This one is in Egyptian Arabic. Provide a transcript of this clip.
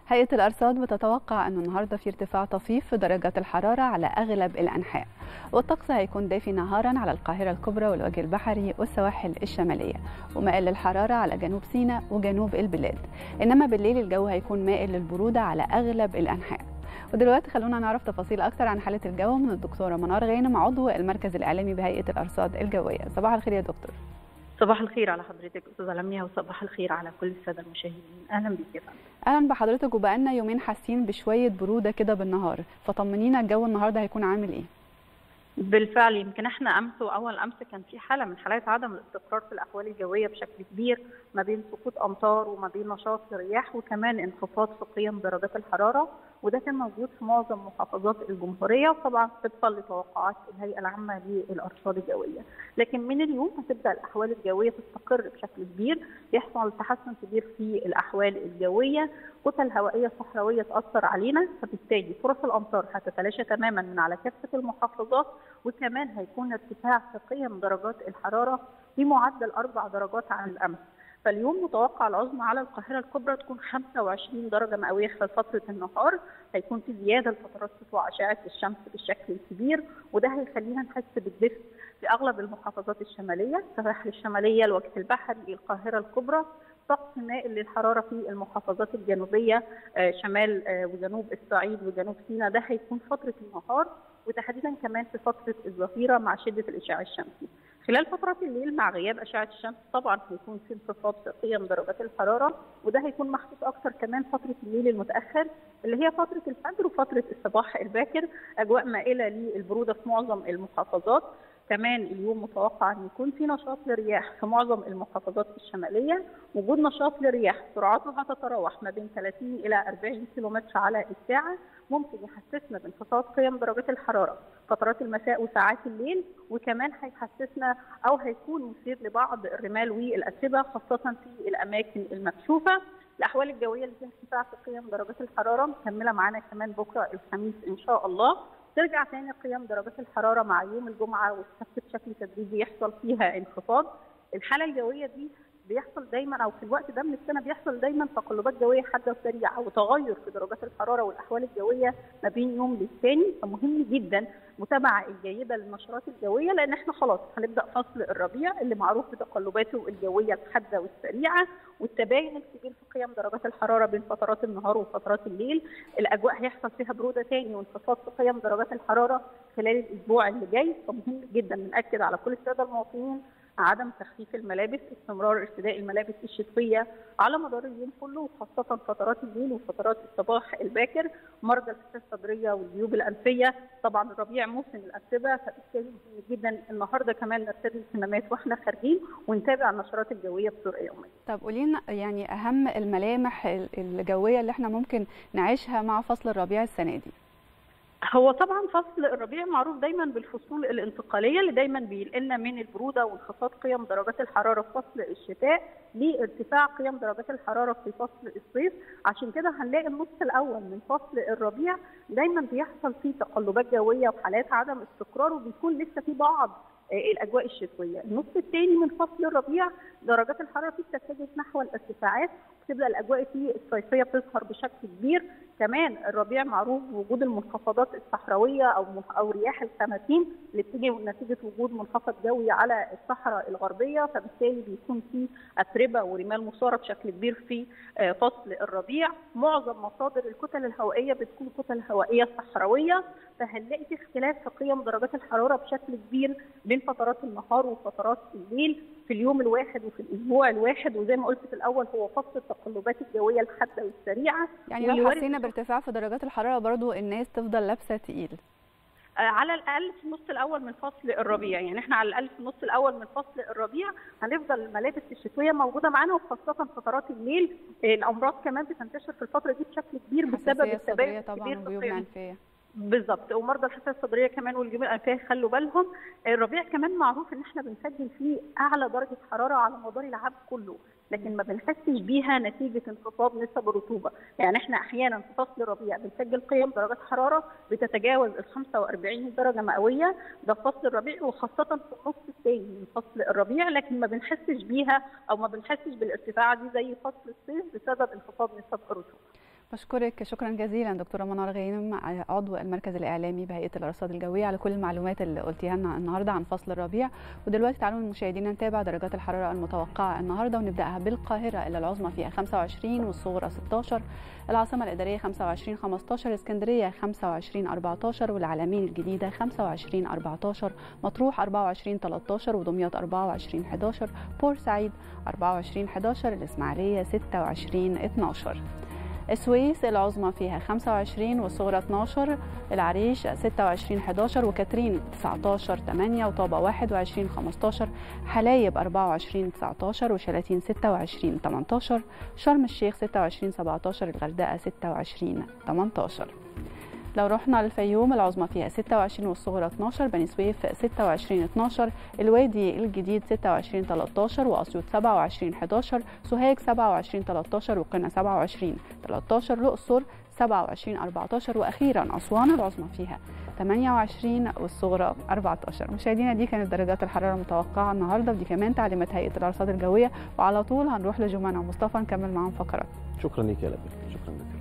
هيئة الأرصاد بتتوقع أن النهاردة في ارتفاع طفيف في درجات الحرارة على أغلب الأنحاء والطقس هيكون دافي نهارا على القاهرة الكبرى والوجه البحري والسواحل الشمالية ومائل للحرارة على جنوب سيناء وجنوب البلاد إنما بالليل الجو هيكون مائل للبرودة على أغلب الأنحاء ودلوقتي خلونا نعرف تفاصيل أكتر عن حالة الجو من الدكتورة منار غانم عضو المركز الإعلامي بهيئة الأرصاد الجوية صباح الخير يا دكتور صباح الخير على حضرتك استاذه لميا وصباح الخير على كل الساده المشاهدين اهلا بيك يا فندم اهلا بحضرتك وبقالنا يومين حاسين بشويه بروده كده بالنهار فطمنينا الجو النهارده هيكون عامل ايه بالفعل يمكن احنا امس واول امس كان في حاله من حالات عدم الاستقرار في الاحوال الجويه بشكل كبير ما بين سقوط امطار وما بين نشاط رياح وكمان انخفاض في قيم درجات الحراره وده كان موجود في معظم محافظات الجمهوريه وطبعا طبقا لتوقعات الهيئه العامه للارصاد الجويه لكن من اليوم هتبدا الاحوال الجويه تستقر بشكل كبير يحصل تحسن كبير في الاحوال الجويه كتل هوائيه صحراويه تاثر علينا فبالتالي فرص الامطار هتتلاشى تماما من على كافه المحافظات وكمان هيكون ارتفاع في قيم درجات الحراره بمعدل اربع درجات عن الامس فاليوم متوقع العظمى على القاهره الكبرى تكون 25 درجه مئويه خلال فتره النهار هيكون في زياده لفترات سطوع اشعه الشمس بالشكل الكبير وده هيخلينا نحس بالدفء في اغلب المحافظات الشماليه السواحل الشماليه الوجه البحري القاهره الكبرى طقس مائل للحراره في المحافظات الجنوبيه شمال وجنوب الصعيد وجنوب سيناء ده هيكون فتره النهار وتحديدا كمان في فتره الظهيره مع شده الاشعاع الشمسي. خلال فترات الليل مع غياب اشعه الشمس طبعا هيكون في انخفاض في قيم درجات الحراره وده هيكون محسوس اكثر كمان فتره الليل المتاخر اللي هي فتره الفجر وفتره الصباح الباكر اجواء مائله للبروده في معظم المحافظات كمان اليوم متوقع ان يكون في نشاط لرياح في معظم المحافظات الشماليه وجود نشاط لرياح سرعته هتتراوح ما بين 30 الى 40 كيلومتر على الساعه ممكن يحسسنا بانخفاض قيم درجات الحراره فترات المساء وساعات الليل وكمان هيحسسنا او هيكون مثير لبعض الرمال والاتربه خاصه في الاماكن المكشوفه الاحوال الجويه اللي فيها ارتفاع في قيم درجات الحراره مكمله معانا كمان بكره الخميس ان شاء الله ترجع تاني قيم درجات الحراره مع يوم الجمعه والسبت بشكل تدريجي يحصل فيها انخفاض الحاله الجويه دي بيحصل دايما او في الوقت ده من السنه بيحصل دايما تقلبات جويه حاده وسريعه وتغير في درجات الحراره والاحوال الجويه ما بين يوم للتاني فمهم جدا المتابعه الجيده للنشرات الجويه لان احنا خلاص هنبدا فصل الربيع اللي معروف بتقلباته الجويه الحاده والسريعه والتباين الكبير في قيم درجات الحراره بين فترات النهار وفترات الليل الاجواء هيحصل فيها بروده تاني وانخفاض في قيم درجات الحراره خلال الاسبوع اللي جاي فمهم جدا ناكد على كل الساده المواطنين عدم تخفيف الملابس استمرار ارتداء الملابس الشتويه على مدار اليوم كله وخاصه فترات الليل وفترات الصباح الباكر مرضى الحساسيه الصدريه والجيوب الانفيه طبعا الربيع موسم الاتربه فبالتالي مهم جدا النهارده كمان نرتدي الكمامات واحنا خارجين ونتابع النشرات الجويه بطرق يوميه. طب قولي لنا يعني اهم الملامح الجويه اللي احنا ممكن نعيشها مع فصل الربيع السنه دي. هو طبعا فصل الربيع معروف دايما بالفصول الانتقاليه اللي دايما بينقلنا من البروده وانخفاض قيم درجات الحراره في فصل الشتاء لارتفاع قيم درجات الحراره في فصل الصيف عشان كده هنلاقي النص الاول من فصل الربيع دايما بيحصل فيه تقلبات جويه وحالات عدم استقرار وبيكون لسه في بعض الاجواء الشتويه، النص الثاني من فصل الربيع درجات الحراره فيه بتتجه نحو الارتفاعات تبدا الاجواء فيه الصيفيه بتظهر بشكل كبير، كمان الربيع معروف بوجود المنخفضات الصحراويه او او رياح الخماسين اللي بتيجي نتيجه وجود منخفض جوي على الصحراء الغربيه فبالتالي بيكون في اتربه ورمال مثاره بشكل كبير في فصل الربيع، معظم مصادر الكتل الهوائيه بتكون كتل هوائيه صحراويه فهنلاقي في اختلاف في قيم درجات الحراره بشكل كبير بين فترات النهار وفترات الليل في اليوم الواحد وفي الاسبوع الواحد وزي ما قلت في الاول هو فصل التقلبات الجويه الحاده والسريعه يعني لو حسينا بارتفاع في درجات الحراره برضو الناس تفضل لابسه تقيل على الاقل في النص الاول من فصل الربيع يعني احنا على الاقل في النص الاول من فصل الربيع هنفضل الملابس الشتويه موجوده معانا وخاصه فترات الليل الامراض كمان بتنتشر في الفتره دي بشكل كبير بسبب التباين الكبير في القيم بالظبط ومرضى الحساسيه الصدريه كمان والجيوب الانفيه يخلوا بالهم الربيع كمان معروف ان احنا بنسجل فيه اعلى درجه حراره على مدار العام كله لكن ما بنحسش بيها نتيجه انخفاض نسب الرطوبه، يعني احنا احيانا في فصل الربيع بنسجل قيم درجات حراره بتتجاوز ال 45 درجه مئويه ده في فصل الربيع وخاصه في النص الثاني من فصل الربيع لكن ما بنحسش بيها او ما بنحسش بالارتفاع دي زي فصل الصيف بسبب انخفاض نسب الرطوبه. بشكرك شكرا جزيلا دكتوره منار غانم عضو المركز الاعلامي بهيئه الارصاد الجويه على كل المعلومات اللي قلتيها لنا النهارده عن فصل الربيع ودلوقتي تعالوا مشاهدينا نتابع درجات الحراره المتوقعه النهارده ونبداها بالقاهره اللي العظمى فيها 25 والصغرى 16 العاصمه الاداريه 25 15 اسكندريه 25 14 والعلمين الجديده 25 14 مطروح 24 13 ودمياط 24 11 بورسعيد 24 11 الاسماعيليه 26 12 السويس العظمى فيها 25 والصغرى 12 العريش 26 11 وكاترين 19 8 وطابة 21 15 حلايب 24 19 وشلاتين 26 18 شرم الشيخ 26 17 الغردقة 26 18 لو رحنا للفيوم العظمى فيها 26 والصغرى 12 بني سويف 26 12 الوادي الجديد 26 13 واسيوط 27 11 سوهاج 27 13 وقنا 27 13 الاقصر 27 14 واخيرا اسوان العظمى فيها 28 والصغرى 14 مشاهدينا دي كانت درجات الحراره المتوقعه النهارده ودي كمان تعليمات هيئه الارصاد الجويه وعلى طول هنروح لجمانه ومصطفى نكمل معاهم فقرات شكرا لك يا لبنى شكرا لك